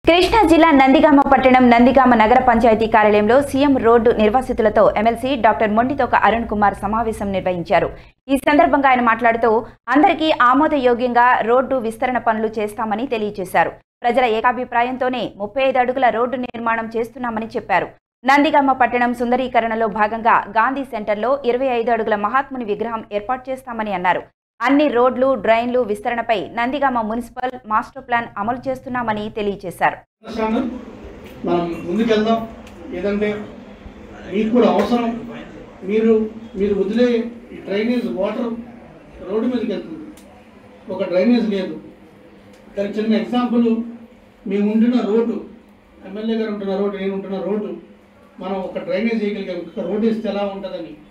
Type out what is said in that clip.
కృష్ణా జిల్లా నందిగామ పట్టణం నందిగామ నగర పంచాయతీ కార్యాలయంలో సీఎం రోడ్డు నిర్వాసితులతో ఎమ్మెల్సీ డాక్టర్ మొండితోక అరుణ్ కుమార్ సమావేశం నిర్వహించారు ఈ సందర్భంగా ఆయన మాట్లాడుతూ అందరికీ ఆమోదయోగ్యంగా రోడ్డు విస్తరణ పనులు చేస్తామని తెలియజేశారు ప్రజల ఏకాభిప్రాయంతోనే ముప్పై ఐదు అడుగుల రోడ్డు నిర్మాణం చేస్తున్నామని చెప్పారు నందిగామ పట్టణం సుందరీకరణలో భాగంగా గాంధీ సెంటర్లో ఇరవై ఐదు అడుగుల మహాత్ముని విగ్రహం ఏర్పాటు చేస్తామని అన్నారు అన్ని రోడ్లు డ్రైన్లు విస్తరణపై నందిగామ మున్సిపల్ మాస్టర్ ప్లాన్ అమలు చేస్తున్నామని తెలియజేశారు అండర్స్టాండ్ మనం ముందుకెళ్దాం ఏదంటే మీకు కూడా అవసరం మీరు మీరు వదిలే ఈ డ్రైనేజ్ వాటర్ రోడ్డు మీదకి వెళ్తుంది ఒక డ్రైనేజ్ లేదు దానికి చిన్న ఎగ్జాంపుల్ మేము ఉంటున్న రోడ్డు ఎమ్మెల్యే గారు ఉంటున్న రోడ్డు నేను ఉంటున్న రోడ్డు మనం ఒక డ్రైనేజ్ వేయగలిగాం ఒక రోడ్డు వేస్తే ఎలా ఉంటుందని